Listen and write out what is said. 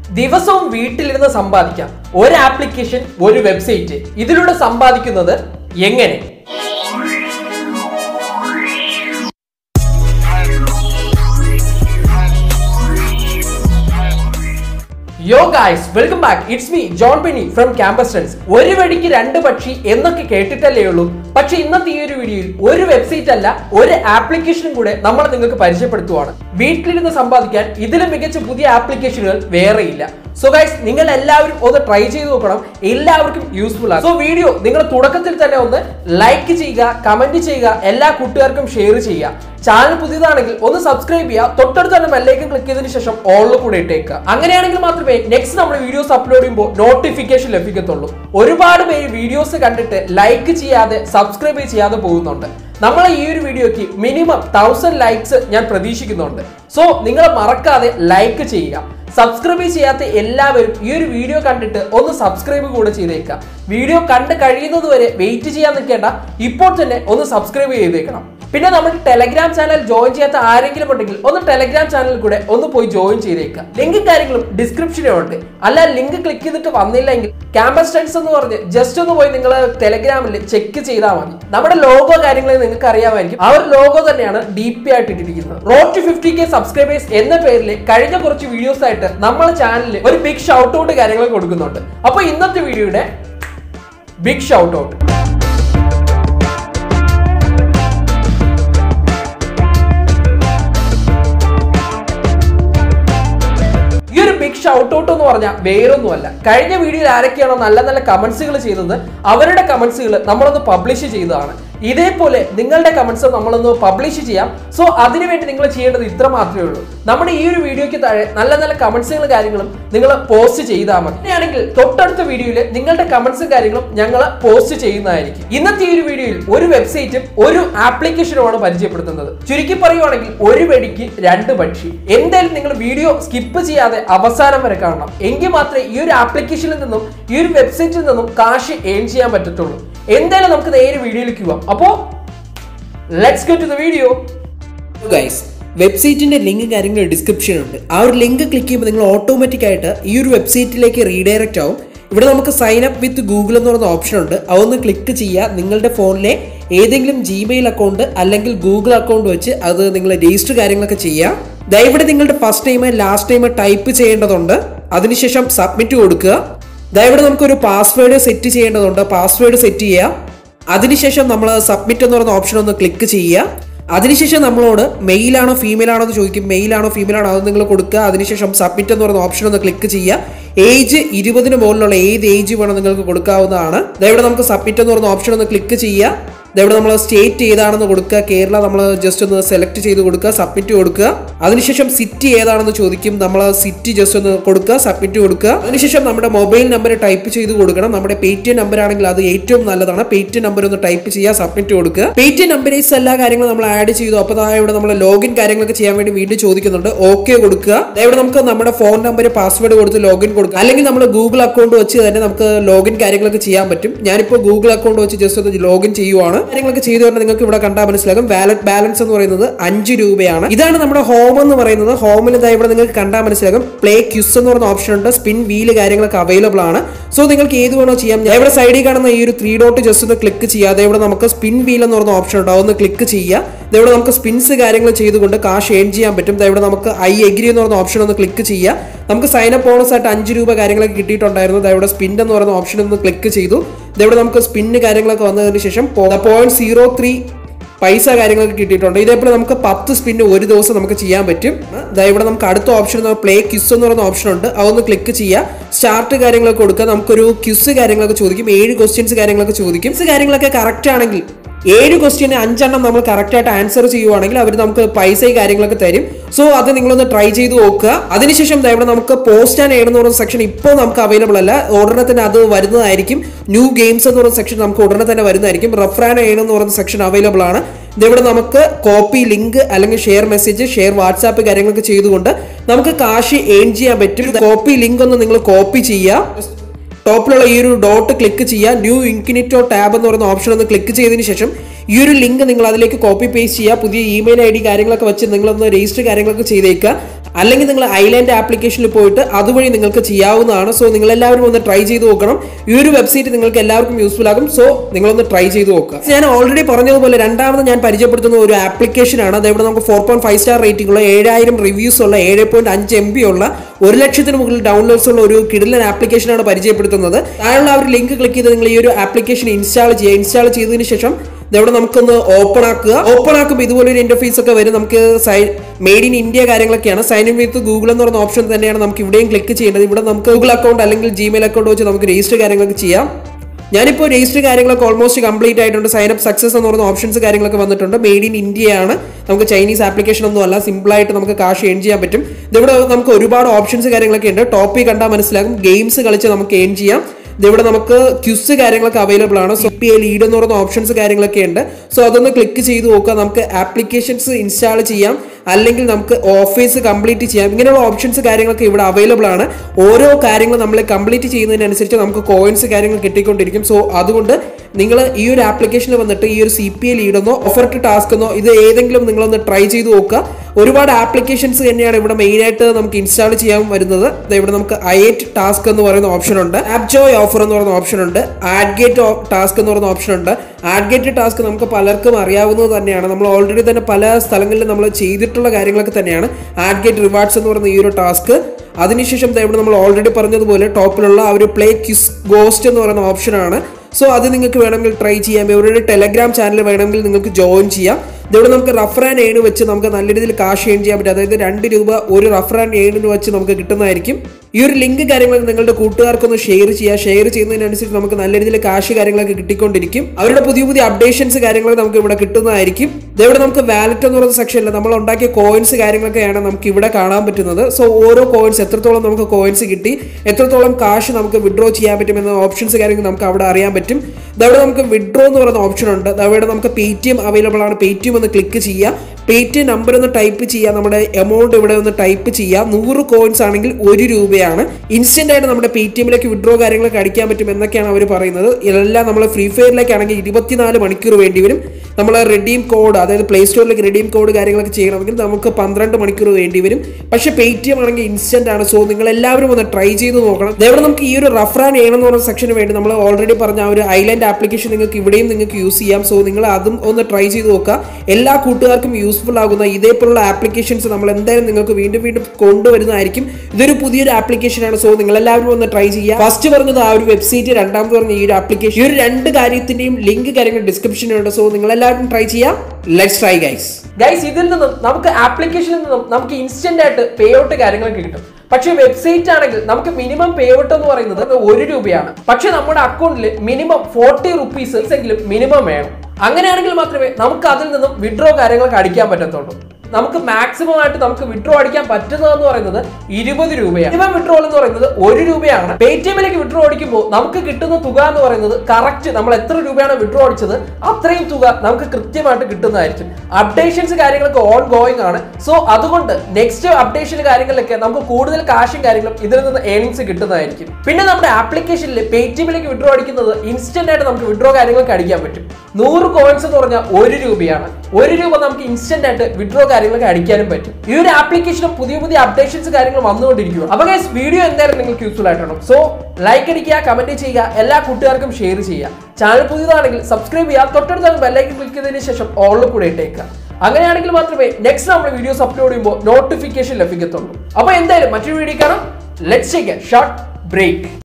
ദിവസവും വീട്ടിലിരുന്ന് സമ്പാദിക്കാം ഒരു ആപ്ലിക്കേഷൻ ഒരു വെബ്സൈറ്റ് ഇതിലൂടെ സമ്പാദിക്കുന്നത് എങ്ങനെ yo guys welcome back it's me John Penny from campus friends ഒരു വെടിക്ക് രണ്ട് പക്ഷി എന്നൊക്കെ കേട്ടിട്ടല്ലേ ഉള്ളൂ പക്ഷെ ഇന്നത്തെ ഈ ഒരു വീഡിയോയിൽ ഒരു വെബ്സൈറ്റ് അല്ല ഒരു ആപ്ലിക്കേഷനും കൂടെ നമ്മൾ നിങ്ങൾക്ക് പരിചയപ്പെടുത്തുവാണ് വീട്ടിലിരുന്ന് സമ്പാദിക്കാൻ ഇതിലും മികച്ച പുതിയ ആപ്ലിക്കേഷനുകൾ വേറെയില്ല സോ ഗൈസ് നിങ്ങൾ എല്ലാവരും ഒന്ന് ട്രൈ ചെയ്ത് നോക്കണം എല്ലാവർക്കും യൂസ്ഫുൾ ആണ് സോ വീഡിയോ നിങ്ങൾ തുടക്കത്തിൽ തന്നെ ഒന്ന് ലൈക്ക് ചെയ്യുക കമന്റ് ചെയ്യുക എല്ലാ കൂട്ടുകാർക്കും ഷെയർ ചെയ്യുക ചാനൽ പുതിയതാണെങ്കിൽ ഒന്ന് സബ്സ്ക്രൈബ് ചെയ്യുക തൊട്ടടുത്ത് തന്നെ ബെല്ലൈക്കൻ ക്ലിക്ക് ചെയ്തതിനു ശേഷം ഓളിൽ കൂടെ ഇട്ടേക്കുക അങ്ങനെയാണെങ്കിൽ മാത്രമേ നെക്സ്റ്റ് നമ്മൾ വീഡിയോസ് അപ്ലോഡ് ചെയ്യുമ്പോൾ നോട്ടിഫിക്കേഷൻ ലഭിക്കത്തുള്ളൂ ഒരുപാട് പേര് വീഡിയോസ് കണ്ടിട്ട് ലൈക്ക് ചെയ്യാതെ സബ്സ്ക്രൈബ് ചെയ്യാതെ പോകുന്നുണ്ട് നമ്മളെ ഈ ഒരു വീഡിയോക്ക് മിനിമം തൗസൻഡ് ലൈക്സ് ഞാൻ പ്രതീക്ഷിക്കുന്നുണ്ട് സോ നിങ്ങൾ മറക്കാതെ ലൈക്ക് ചെയ്യുക സബ്സ്ക്രൈബ് ചെയ്യാത്ത എല്ലാവരും ഈ ഒരു വീഡിയോ കണ്ടിട്ട് ഒന്ന് സബ്സ്ക്രൈബ് കൂടെ ചെയ്തേക്കാം വീഡിയോ കണ്ട് കഴിയുന്നത് വരെ വെയിറ്റ് ചെയ്യാൻ നിൽക്കേണ്ട ഇപ്പോൾ തന്നെ ഒന്ന് സബ്സ്ക്രൈബ് ചെയ്തേക്കണം പിന്നെ നമ്മൾ ടെലഗ്രാം ചാനൽ ജോയിൻ ചെയ്യാത്ത ആരെങ്കിലും ഉണ്ടെങ്കിൽ ഒന്ന് ടെലഗ്രാം ചാനൽ കൂടെ ഒന്ന് പോയി ജോയിൻ ചെയ്തേക്കാം ലിങ്കും കാര്യങ്ങളും ഡിസ്ക്രിപ്ഷനിലും ഉണ്ട് അല്ല ലിങ്ക് ക്ലിക്ക് ചെയ്തിട്ട് വന്നില്ലെങ്കിൽ ക്യാമ്പസ് സ്റ്റഡ്സ് എന്ന് പറഞ്ഞ് ജസ്റ്റ് ഒന്ന് പോയി നിങ്ങൾ ടെലഗ്രാമിൽ ചെക്ക് ചെയ്താൽ മതി നമ്മുടെ ലോഗോ കാര്യങ്ങൾ നിങ്ങൾക്ക് അറിയാമായിരിക്കും ആ ഒരു ലോഗോ തന്നെയാണ് ഡി പി ആയിട്ട് ഇട്ടിരിക്കുന്നത് road to fifty K subscribers എന്ന പേരിൽ കഴിഞ്ഞ കുറച്ച് വീഡിയോസ് ആയിട്ട് നമ്മുടെ ചാനലിൽ ഒരു ബിഗ് ഷൗട്ട് ഔട്ട് കാര്യങ്ങൾ കൊടുക്കുന്നുണ്ട് അപ്പൊ ഇന്നത്തെ വീഡിയോയുടെ ബിഗ് ഷൗട്ട് ഔട്ട് ഈ ഒരു ബിഗ് ഷൗട്ട് ഔട്ട് എന്ന് പറഞ്ഞാൽ വേറൊന്നുമല്ല കഴിഞ്ഞ വീഡിയോയിൽ ആരൊക്കെയാണോ നല്ല നല്ല കമന്റ്സുകൾ ചെയ്തത് അവരുടെ കമന്റ്സുകൾ നമ്മളൊന്ന് പബ്ലിഷ് ചെയ്തതാണ് ഇതേപോലെ നിങ്ങളുടെ കമന്റ്സ് നമ്മളൊന്ന് പബ്ലിഷ് ചെയ്യാം സോ അതിനുവേണ്ടി നിങ്ങൾ ചെയ്യേണ്ടത് ഇത്ര മാത്രമേ ഉള്ളൂ നമ്മുടെ ഈ ഒരു വീഡിയോയ്ക്ക് താഴെ നല്ല നല്ല കമന്റ്സുകളും കാര്യങ്ങളും നിങ്ങൾ പോസ്റ്റ് ചെയ്താൽ മതി അങ്ങനെയാണെങ്കിൽ തൊട്ടടുത്ത വീഡിയോയിൽ നിങ്ങളുടെ കമന്റ്സും കാര്യങ്ങളും ഞങ്ങൾ പോസ്റ്റ് ചെയ്യുന്നതായിരിക്കും ഇന്നത്തെ ഈ ഒരു വീഡിയോയിൽ ഒരു വെബ്സൈറ്റും ഒരു ആപ്ലിക്കേഷനുമാണ് പരിചയപ്പെടുത്തുന്നത് ചുരുക്കി പറയുവാണെങ്കിൽ ഒരു വെടിക്ക് രണ്ട് പക്ഷി എന്തായാലും നിങ്ങൾ വീഡിയോ സ്കിപ്പ് ചെയ്യാതെ അവസാനം വരെ കാണണം എങ്കിൽ മാത്രമേ ഈ ഒരു ആപ്ലിക്കേഷനിൽ നിന്നും ഈ ഒരു വെബ്സൈറ്റിൽ നിന്നും കാശ് ഏൺ ചെയ്യാൻ പറ്റത്തുള്ളൂ എന്തായാലും നമുക്ക് നേരെ വീഡിയോയിലേക്ക് പോവാം അപ്പോ let's get to the video guys വെബ്സൈറ്റിന്റെ ലിങ്ക് കാര്യങ്ങൾ ഡിസ്ക്രിപ്ഷൻ ഉണ്ട് ആ ഒരു ലിങ്ക് ക്ലിക്ക് ചെയ്യുമ്പോൾ നിങ്ങൾ ഓട്ടോമാറ്റിക് ആയിട്ട് ഈ ഒരു വെബ്സൈറ്റിലേക്ക് റീഡയറക്റ്റ് ആവും ഇവിടെ നമുക്ക് സൈൻ അപ്പ് വിത്ത് ഗൂഗിൾ എന്ന് പറയുന്ന ഓപ്ഷൻ ഉണ്ട് അതൊന്ന് ക്ലിക്ക് ചെയ്യുക നിങ്ങളുടെ ഫോണിലെ ഏതെങ്കിലും ജിമെയിൽ അക്കൗണ്ട് അല്ലെങ്കിൽ ഗൂഗിൾ അക്കൗണ്ട് വെച്ച് അത് നിങ്ങൾ രജിസ്റ്റർ കാര്യങ്ങളൊക്കെ ചെയ്യുക ദാ ഇവിടെ നിങ്ങളുടെ first time last time type ചെയ്യേണ്ടതുണ്ട് അതിനുശേഷം സബ്മിറ്റ് കൊടുക്കുക ദാ ഇവിടെ നമുക്കൊരു പാസ്വേഡ് സെറ്റ് ചെയ്യേണ്ടതുണ്ട് പാസ്വേഡ് സെറ്റ് ചെയ്യുക അതിനുശേഷം നമ്മൾ സബ്മിറ്റ് എന്ന് പറയുന്ന ഓപ്ഷൻ ഒന്ന് ക്ലിക്ക് ചെയ്യുക അതിനുശേഷം നമ്മളോട് മെയിലാണോ ഫീമെയിൽ ആണോ എന്ന് ചോദിക്കും മെയിലാണോ ഫീമെയിൽ ആണോ അത് നിങ്ങൾ കൊടുക്കുക അതിനുശേഷം സബ്മിറ്റ് എന്ന് പറയുന്ന ഓപ്ഷൻ ഒന്ന് ക്ലിക്ക് ചെയ്യുക ഏജ് ഇരുപതിന് മുകളിലുള്ള ഏത് ഏജ് വേണം നിങ്ങൾക്ക് കൊടുക്കാവുന്നതാണ് ദാ ഇവിടെ നമുക്ക് സബ്മിറ്റ് എന്ന് പറയുന്ന ഓപ്ഷൻ ഒന്ന് ക്ലിക്ക് ചെയ്യുക ഇതെവിടെ നമ്മൾ സ്റ്റേറ്റ് ഏതാണെന്ന് കൊടുക്കുക കേരള നമ്മൾ ജസ്റ്റ് ഒന്ന് സെലക്ട് ചെയ്ത് കൊടുക്കുക സബ്മിറ്റ് കൊടുക്കുക അതിനുശേഷം സിറ്റി ഏതാണെന്ന് ചോദിക്കും നമ്മൾ സിറ്റി ജസ്റ്റ് ഒന്ന് കൊടുക്കുക സബ്മിറ്റ് കൊടുക്കുക അതിനുശേഷം നമ്മുടെ മൊബൈൽ നമ്പർ ടൈപ്പ് ചെയ്ത് കൊടുക്കണം നമ്മുടെ പേ ടി എം നമ്പർ ആണെങ്കിൽ അത് ഏറ്റവും നല്ലതാണ് പേ ടി എം നമ്പർ ഒന്ന് ടൈപ്പ് ചെയ്യുക സബ്മിറ്റ് കൊടുക്കുക പേ ടി എം നമ്പറേസ് എല്ലാ കാര്യങ്ങളും നമ്മൾ ആഡ് ചെയ്തു അപ്പോൾ ദാ ഇവിടെ നമ്മൾ ലോഗിൻ കാര്യങ്ങളൊക്കെ ചെയ്യാൻ വേണ്ടി വീണ്ടും ചോദിക്കുന്നുണ്ട് ഓക്കെ കൊടുക്കുക ദാ ഇവിടെ നമുക്ക് നമ്മുടെ ഫോൺ നമ്പർ പാസ്വേഡ് കൊടുത്ത് ലോഗിൻ കൊടുക്കുക അല്ലെങ്കിൽ നമ്മൾ ഗൂഗിൾ അക്കൗണ്ട് വെച്ച് തന്നെ നമുക്ക് ലോഗിൻ കാര്യങ്ങളൊക്കെ ചെയ്യാൻ പറ്റും ഞാനിപ്പോൾ ഗൂഗിൾ അക്കൗണ്ട് വെച്ച് ജസ്റ്റ് ഒന്ന് ലോഗിൻ ചെയ്യുവാണ് കാര്യങ്ങളൊക്കെ ചെയ്തു തന്നെ നിങ്ങൾക്ക് ഇവിടെ കണ്ടാൽ മനസ്സിലാകും വാലറ്റ് ബാലൻസ് എന്ന് പറയുന്നത് അഞ്ച് രൂപയാണ് ഇതാണ് നമ്മുടെ ഹോം എന്ന് പറയുന്നത് ഹോമിൽ ഇതാ ഇവിടെ നിങ്ങൾക്ക് കണ്ടാൽ മനസ്സിലാകും പ്ലേ ക്യൂസ് എന്ന് പറയുന്ന ഓപ്ഷൻ ഉണ്ട് സ്പിൻ വീല് കാര്യങ്ങളൊക്കെ അവൈലബിൾ ആണ് സോ നിങ്ങൾക്ക് ഏത് വേണോ ചെയ്യാം ഞാൻ ഇവിടെ സൈഡിൽ കാണുന്ന ഈ ഒരു ത്രീ ഡോട്ട് ജസ്റ്റ് ഒന്ന് ക്ലിക്ക് ചെയ്യാതെ ഇവിടെ നമുക്ക് സ്പിൻ വീൽ എന്ന് പറയുന്ന ഓപ്ഷൻ ഉണ്ട് അതൊന്ന് ക്ലിക്ക് ചെയ്യുക ഇവിടെ നമുക്ക് സ്പിൻസ് കാര്യങ്ങൾ ചെയ്തുകൊണ്ട് കാശ് ഏൺ ചെയ്യാൻ പറ്റും ദാ ഇവിടെ നമുക്ക് ഐ എഗ്രി എന്ന് പറയുന്ന ഓപ്ഷൻ ഒന്ന് ക്ലിക്ക് ചെയ്യുക നമുക്ക് സൈൻ അപ്പ് ബോണസ് ആയിട്ട് അഞ്ച് രൂപ കാര്യങ്ങളൊക്കെ കിട്ടിയിട്ടുണ്ടായിരുന്നു ദാ ഇവിടെ സ്പിൻ എന്ന് പറയുന്ന ഓപ്ഷൻ ഒന്ന് ക്ലിക്ക് ചെയ്തു ഇവിടെ നമുക്ക് സ്പിന്ന് കാര്യങ്ങളൊക്കെ വന്നതിന് ശേഷം പോയിന്റ് സീറോ ത്രീ പൈസ കാര്യങ്ങളൊക്കെ കിട്ടിയിട്ടുണ്ട് ഇതേപോലെ നമുക്ക് പത്ത് സ്പിന്ന് ഒരു ദിവസം നമുക്ക് ചെയ്യാൻ പറ്റും ദാ ഇവിടെ നമുക്ക് അടുത്ത ഓപ്ഷൻ പ്ലേ ക്യുസ് എന്ന് പറയുന്ന ഓപ്ഷൻ ഉണ്ട് അതൊന്ന് ക്ലിക്ക് ചെയ്യുക സ്റ്റാർട്ട് കാര്യങ്ങളൊക്കെ കൊടുക്കുക നമുക്കൊരു ക്യുസ് കാര്യങ്ങളൊക്കെ ചോദിക്കും ഏഴ് ക്വസ്റ്റ്യൻസ് കാര്യങ്ങളൊക്കെ ചോദിക്കും ക്യുസ് കാര്യങ്ങളൊക്കെ കറക്റ്റ് ആണെങ്കിൽ ഏഴ് ക്വസ്റ്റ്യന് അഞ്ചെണ്ണം നമ്മൾ കറക്റ്റ് ആയിട്ട് ആൻസർ ചെയ്യുവാണെങ്കിൽ അവർ നമുക്ക് പൈസയും കാര്യങ്ങളൊക്കെ തരും സോ അത് നിങ്ങളൊന്ന് ട്രൈ ചെയ്ത് നോക്കുക അതിനുശേഷം ദാ ഇവിടെ നമുക്ക് പോസ്റ്റ് ആൻഡ് ഏഡ് എന്ന് പറയുന്ന സെക്ഷൻ ഇപ്പോൾ നമുക്ക് അവൈലബിൾ അല്ല ഉടനെ തന്നെ അത് വരുന്നതായിരിക്കും ന്യൂ ഗെയിംസ് എന്ന് പറയുന്ന സെക്ഷൻ നമുക്ക് ഉടനെ തന്നെ വരുന്നതായിരിക്കും റെഫർ ആൻഡ് ഏഡ് എന്ന് പറയുന്ന സെക്ഷൻ അവൈലബിൾ ആണ് ഇതിവിടെ നമുക്ക് കോപ്പി ലിങ്ക് അല്ലെങ്കിൽ ഷെയർ മെസ്സേജ് ഷെയർ വാട്സാപ്പ് കാര്യങ്ങളൊക്കെ ചെയ്തുകൊണ്ട് നമുക്ക് കാശ് ഏൺ ചെയ്യാൻ പറ്റും കോപ്പി ലിങ്ക് ഒന്ന് നിങ്ങൾ കോപ്പി ചെയ്യുക ടോപ്പിലുള്ള ഈ ഒരു ഡോട്ട് ക്ലിക്ക് ചെയ്യുക ന്യൂ ഇൻഫിനിറ്റോ ടാബ് എന്ന് പറയുന്ന ഓപ്ഷൻ ഒന്ന് ക്ലിക്ക് ചെയ്തതിന് ശേഷം ഈ ഒരു ലിങ്ക് നിങ്ങൾ അതിലേക്ക് കോപ്പി പേസ്റ്റ് ചെയ്യുക പുതിയ ഇമെയിൽ ഐ ഡി കാര്യങ്ങളൊക്കെ വെച്ച് നിങ്ങളൊന്ന് രജിസ്റ്റർ കാര്യങ്ങളൊക്കെ ചെയ്തേക്കുക അല്ലെങ്കിൽ നിങ്ങൾ ഐലാൻഡ് ആപ്ലിക്കേഷനിൽ പോയിട്ട് അതുവഴി നിങ്ങൾക്ക് ചെയ്യാവുന്നതാണ് സോ നിങ്ങൾ എല്ലാവരും ഒന്ന് ട്രൈ ചെയ്ത് നോക്കണം ഈ ഒരു വെബ്സൈറ്റ് നിങ്ങൾക്ക് എല്ലാവർക്കും യൂസ്ഫുൾ ആകും സോ നിങ്ങളൊന്ന് ട്രൈ ചെയ്ത് നോക്കുക ഞാൻ ഓൾറെഡി പറഞ്ഞതുപോലെ രണ്ടാമത് ഞാൻ പരിചയപ്പെടുത്തുന്ന ഒരു ആപ്ലിക്കേഷൻ ആണ് അത് ഇവിടെ നമുക്ക് four point five star rating ഉള്ള ഏഴായിരം റിവ്യൂസ് ഉള്ള ഏഴ് പോയിന്റ് അഞ്ച് എം ബി ഉള്ള ഒരു ലക്ഷത്തിന് മുകളിൽ ഡൗൺലോഡ്സ് ഉള്ള ഒരു കിടിലൻ ആപ്ലിക്കേഷനാണ് പരിചയപ്പെടുത്തുന്നത് താഴെയുള്ള ആ ഒരു ലിങ്ക് ക്ലിക്ക് ചെയ്ത് നിങ്ങൾ ഈ ഒരു ആപ്ലിക്കേഷൻ ഇൻസ്റ്റാൾ ചെയ്യുക ഇൻസ്റ്റാൾ ചെയ്തതിന് ശേഷം ഇതവിടെ നമുക്കൊന്ന് ഓപ്പൺ ആക്കുക ഓപ്പൺ ആക്കുമ്പോൾ ഇതുപോലെ ഒരു ഇന്റർഫേസ് ഒക്കെ വരും നമുക്ക് മെയ്ഡ് ഇൻ ഇന്ത്യ കാര്യങ്ങളൊക്കെയാണ് സൈൻ ഇൻ വിത്ത് ഗൂഗിൾ എന്ന് പറയുന്ന ഓപ്ഷൻ തന്നെയാണ് നമുക്ക് ഇവിടെയും ക്ലിക്ക് ചെയ്യേണ്ടത് ഇവിടെ നമുക്ക് ഗൂഗിൾ അക്കൗണ്ട് അല്ലെങ്കിൽ ജിമെയിൽ അക്കൗണ്ട് വെച്ച് നമുക്ക് രജിസ്റ്റർ കാര്യങ്ങളൊക്കെ ചെയ്യാം ഞാനിപ്പോൾ രജിസ്റ്റർ കാര്യങ്ങളൊക്കെ ഓൾമോസ്റ്റ് കംപ്ലീറ്റ് ആയിട്ടുണ്ട് സൈൻ അപ്പ് സക്സസ് എന്ന് പറയുന്ന ഓപ്ഷൻസ് കാര്യങ്ങളൊക്കെ വന്നിട്ടുണ്ട് മെയ്ഡ് ഇൻ ഇന്ത്യയാണ് നമുക്ക് ചൈനീസ് ആപ്ലിക്കേഷൻ ഒന്നും അല്ല സിമ്പിൾ ആയിട്ട് നമുക്ക് കാശ് ഏൺ ചെയ്യാൻ പറ്റും ഇതിവിടെ നമുക്ക് ഒരുപാട് ഓപ്ഷൻസ് കാര്യങ്ങളൊക്കെ ഉണ്ട് ടോപ്പിൽ കണ്ടാൽ മനസ്സിലാകും ഗെയിംസ് കളിച്ച് നമുക്ക് ഏൺ ചെയ്യാം ഇതിവിടെ നമുക്ക് ക്യുസ് കാര്യങ്ങളൊക്കെ അവൈലബിൾ ആണ് സോ പി എ ലീഡ് എന്ന് പറയുന്ന ഓപ്ഷൻസ് കാര്യങ്ങളൊക്കെ ഉണ്ട് സോ അതൊന്ന് ക്ലിക്ക് ചെയ്ത് നോക്കുക നമുക്ക് ആപ്ലിക്കേഷൻസ് ഇൻസ്റ്റാൾ ചെയ്യാം അല്ലെങ്കിൽ നമുക്ക് ഓഫീസ് കംപ്ലീറ്റ് ചെയ്യാം ഇങ്ങനെയുള്ള ഓപ്ഷൻസ് കാര്യങ്ങളൊക്കെ ഇവിടെ അവൈലബിൾ ആണ് ഓരോ കാര്യങ്ങൾ നമ്മൾ കംപ്ലീറ്റ് ചെയ്യുന്നതിനനുസരിച്ച് നമുക്ക് കോയിൻസ് കാര്യങ്ങൾ കിട്ടിക്കൊണ്ടിരിക്കും സോ അതുകൊണ്ട് നിങ്ങൾ ഈ ഒരു ആപ്ലിക്കേഷനിൽ വന്നിട്ട് ഈ ഒരു സി പി എ ലീഡെന്നോ ഓഫർട്ട് ടാസ്ക് എന്നോ ഇത് ഏതെങ്കിലും നിങ്ങളൊന്ന് ട്രൈ ചെയ്ത് നോക്കുക ഒരുപാട് ആപ്ലിക്കേഷൻസ് തന്നെയാണ് ഇവിടെ മെയിൻ ആയിട്ട് നമുക്ക് ഇൻസ്റ്റാൾ ചെയ്യാൻ വരുന്നത് ദേ ഇവിടെ നമുക്ക് ഐറ്റ് ടാസ്ക് എന്ന് പറയുന്ന ഓപ്ഷൻ ഉണ്ട് ആപ്പ് ജോയ് ഓഫർ എന്ന് പറയുന്ന ഓപ്ഷൻ ഉണ്ട് ആഡ് ഗേറ്റ് ടാസ്ക് എന്ന് പറയുന്ന ഓപ്ഷൻ ഉണ്ട് ആഡ് ഗേറ്റ് ടാസ്ക് നമുക്ക് പലർക്കും അറിയാവുന്നത് തന്നെയാണ് നമ്മൾ ഓൾറെഡി തന്നെ പല സ്ഥലങ്ങളിലും നമ്മൾ ചെയ്തിട്ടുള്ള കാര്യങ്ങളൊക്കെ തന്നെയാണ് ആഡ് ഗേറ്റ് റിവാർഡ്സ് എന്ന് പറയുന്ന ഈ ഒരു ടാസ്ക് അതിനുശേഷം ദേ ഇവിടെ നമ്മൾ ഓൾറെഡി പറഞ്ഞതുപോലെ ടോപ്പിലുള്ള ആ ഒരു പ്ലേ ക്യൂസ് ഗോസ്റ്റ് എന്ന് പറയുന്ന ഓപ്ഷനാണ് സോ അത് നിങ്ങൾക്ക് വേണമെങ്കിൽ ട്രൈ ചെയ്യാം ഇവരുടെ ടെലഗ്രാം ചാനൽ വേണമെങ്കിൽ നിങ്ങൾക്ക് ജോയിൻ ചെയ്യാം ഇതിവിടെ നമുക്ക് റഫർ ആൻഡ് ഏണ് വെച്ച് നമുക്ക് നല്ല രീതിയിൽ കാശ് ഏൺ ചെയ്യാൻ പറ്റും അതായത് രണ്ട് രൂപ ഒരു റഫർ ആൻഡ് ഏണിന് വെച്ച് നമുക്ക് കിട്ടുന്നതായിരിക്കും ഈ ഒരു ലിങ്ക് കാര്യങ്ങൾ നിങ്ങളുടെ കൂട്ടുകാർക്കൊന്ന് ഷെയർ ചെയ്യുക ഷെയർ ചെയ്യുന്നതിനനുസരിച്ച് നമുക്ക് നല്ല രീതിയിൽ കാശ് കാര്യങ്ങളൊക്കെ കിട്ടിക്കൊണ്ടിരിക്കും അവരുടെ പുതിയ പുതിയ അപ്ഡേഷൻസ് കാര്യങ്ങളൊക്കെ നമുക്ക് ഇവിടെ കിട്ടുന്നതായിരിക്കും ഇതെവിടെ നമുക്ക് വാലറ്റ് എന്ന് പറയുന്ന സെക്ഷനിൽ നമ്മൾ ഉണ്ടാക്കിയ കോയിൻസ് കാര്യങ്ങളൊക്കെയാണ് നമുക്ക് ഇവിടെ കാണാൻ പറ്റുന്നത് സോ ഓരോ കോയിൻസ് എത്രത്തോളം നമുക്ക് കോയിൻസ് കിട്ടി എത്രത്തോളം കാശ് നമുക്ക് വിഡ്രോ ചെയ്യാൻ പറ്റും എന്ന ഓപ്ഷൻസ് കാര്യങ്ങൾ നമുക്ക് അവിടെ അറിയാൻ പറ്റും ഇതവിടെ നമുക്ക് വിഡ്രോ എന്ന് പറയുന്ന ഓപ്ഷൻ ഉണ്ട് അവിടെ നമുക്ക് പേ ടി എം അവൈലബിൾ ആണ് പേ ടി എം ഒന്ന് ക്ലിക്ക് ചെയ്യുക പേ ടി എം നമ്പർ ഒന്ന് ടൈപ്പ് ചെയ്യുക നമ്മുടെ എമൗണ്ട് ഇവിടെ ഒന്ന് ടൈപ്പ് ചെയ്യുക നൂറ് കോയിൻസ് ആണെങ്കിൽ ഒരു രൂപയാണ് ഇൻസ്റ്റന്റ് ആയിട്ട് നമ്മുടെ പേ ടി എമ്മിലേക്ക് വിഡ്രോ കാര്യങ്ങളൊക്കെ അടിക്കാൻ പറ്റും എന്നൊക്കെയാണ് അവർ പറയുന്നത് ഇതെല്ലാം നമ്മൾ ഫ്രീ ഫയറിലേക്കാണെങ്കിൽ ഇരുപത്തിനാല് മണിക്കൂർ വേണ്ടി വരും നമ്മൾ റെഡീം കോഡ് അതായത് പ്ലേ സ്റ്റോറിലേക്ക് റെഡീം കോഡ് കാര്യങ്ങളൊക്കെ ചെയ്യണമെങ്കിൽ നമുക്ക് പന്ത്രണ്ട് മണിക്കൂർ വേണ്ടി വരും പക്ഷേ പേ ടി എം ആണെങ്കിൽ ഇൻസ്റ്റന്റ് ആണ് സോ നിങ്ങൾ എല്ലാവരും ഒന്ന് ട്രൈ ചെയ്ത് നോക്കണം ഇതേവിടെ നമുക്ക് ഈ ഒരു റഫറാൻ ചെയ്യണമെന്ന് പറഞ്ഞ സെക്ഷന് വേണ്ടി നമ്മൾ ഓൾറെഡി പറഞ്ഞ ആ ഒരു ഐലൻഡ് ആപ്ലിക്കേഷൻ നിങ്ങൾക്ക് ഇവിടെയും നിങ്ങൾക്ക് യൂസ് ചെയ്യാം സോ നിങ്ങൾ അതും ഒന്ന് ട്രൈ ചെയ്ത് നോക്കുക എല്ലാ കൂട്ടുകാർക്കും യൂസ്ഫുൾ ആകുന്ന ഇതേപോലുള്ള ആപ്ലിക്കേഷൻസ് നമ്മൾ എന്തായാലും നിങ്ങൾക്ക് വീണ്ടും വീണ്ടും കൊണ്ടുവരുന്നതായിരിക്കും ഇതൊരു പുതിയൊരു ആപ്ലിക്കേഷനാണ് സോ നിങ്ങൾ എല്ലാവരും ഒന്ന് ട്രൈ ചെയ്യുക ഫസ്റ്റ് പറഞ്ഞത് ആ ഒരു വെബ്സൈറ്റ് രണ്ടാമത് പറഞ്ഞ ഈ ഒരു ആപ്ലിക്കേഷൻ ഈ ഒരു രണ്ട് കാര്യത്തിന്റെയും ലിങ്ക് കാര്യങ്ങൾ ഡിസ്ക്രിപ്ഷനിലുണ്ട് സോ നിങ്ങൾ എല്ലാവരും ട്രൈ ചെയ്യാം ലെറ്റ്സ് ട്രൈ ഗൈസ് ഗൈസ് ഇതിൽ നിന്നും നമുക്ക് ആപ്ലിക്കേഷനിൽ നിന്നും നമുക്ക് ഇൻസ്റ്റന്റ് ആയിട്ട് പേ ഔട്ട് കാര്യങ്ങളൊക്കെ കിട്ടും പക്ഷേ വെബ്സൈറ്റ് ആണെങ്കിൽ നമുക്ക് മിനിമം പേ ഔട്ട് എന്ന് പറയുന്നത് ഒരു രൂപയാണ് പക്ഷെ നമ്മുടെ അക്കൗണ്ടിൽ മിനിമം ഫോർട്ടി റുപ്പീസ് എങ്കിലും മിനിമം വേണം അങ്ങനെയാണെങ്കിൽ മാത്രമേ നമുക്ക് അതിൽ നിന്നും വിഡ്രോ കാര്യങ്ങളൊക്കെ അടിക്കാൻ പറ്റത്തുള്ളൂ നമുക്ക് മാക്സിമം ആയിട്ട് നമുക്ക് വിഡ്രോ അടിക്കാൻ പറ്റുന്നതെന്ന് പറയുന്നത് ഇരുപത് രൂപയാണ് മിനിമം വിഡ്രോൾ എന്ന് പറയുന്നത് ഒരു രൂപയാണ് പേ ടി എമ്മിലേക്ക് വിഡ്രോ അടിക്കുമ്പോൾ നമുക്ക് കിട്ടുന്ന തുക എന്ന് പറയുന്നത് കറക്റ്റ് നമ്മൾ എത്ര രൂപയാണ് വിഡ്രോ അടിച്ചത് അത്രയും തുക നമുക്ക് കൃത്യമായിട്ട് കിട്ടുന്നതായിരിക്കും അപ്ഡേഷൻസ് കാര്യങ്ങളൊക്കെ ഓൺ ഗോയിങ് ആണ് സോ അതുകൊണ്ട് നെക്സ്റ്റ് അപ്ഡേഷൻ കാര്യങ്ങളിലൊക്കെ നമുക്ക് കൂടുതൽ കാശും കാര്യങ്ങളും ഇതിൽ നിന്ന് ഏണിങ്സ് കിട്ടുന്നതായിരിക്കും പിന്നെ നമ്മുടെ ആപ്ലിക്കേഷനിൽ പേ ടി എമ്മിലേക്ക് വിഡ്രോ അടിക്കുന്നത് ഇൻസ്റ്റന്റ് ആയിട്ട് നമുക്ക് വിഡ്രോ കാര്യങ്ങളൊക്കെ അടിക്കാൻ പറ്റും നൂറ് കോയിൻസ് എന്ന് പറഞ്ഞാൽ ഒരു രൂപയാണ് ഒരു രൂപ നമുക്ക് ഇൻസ്റ്റന്റ് ആയിട്ട് വിഡ്രോ കാര്യങ്ങളൊക്കെ അടിക്കാനും പറ്റും ഈ ഒരു ആപ്ലിക്കേഷനും പുതിയ പുതിയ അപ്ഡേഷൻസ് കാര്യങ്ങൾ വന്നുകൊണ്ടിരിക്കുക അപ്പൊ ഗൈസ് വീഡിയോ എന്തായാലും നിങ്ങൾക്ക് യൂസ്ഫുൾ ആയിട്ടാണ് സോ ലൈക്ക് അടിക്കുക കമന്റ് ചെയ്യുക എല്ലാ കൂട്ടുകാർക്കും ഷെയർ ചെയ്യുക ചാനൽ പുതിയതാണെങ്കിൽ സബ്സ്ക്രൈബ് ചെയ്യുക തൊട്ടടുത്ത ബെല്ലൈക്കൻ ക്ലിക്ക് ചെയ്തതിന് ശേഷം ഓളിൽ കൂടെ ഇട്ടേക്കുക അങ്ങനെയാണെങ്കിൽ മാത്രമേ നെക്സ്റ്റ് നമ്മൾ വീഡിയോസ് അപ്ലോഡ് ചെയ്യുമ്പോൾ നോട്ടിഫിക്കേഷൻ ലഭിക്കത്തുള്ളൂ അപ്പൊ എന്തായാലും മറ്റൊരു വീഡിയോ കാണാം let's take a short break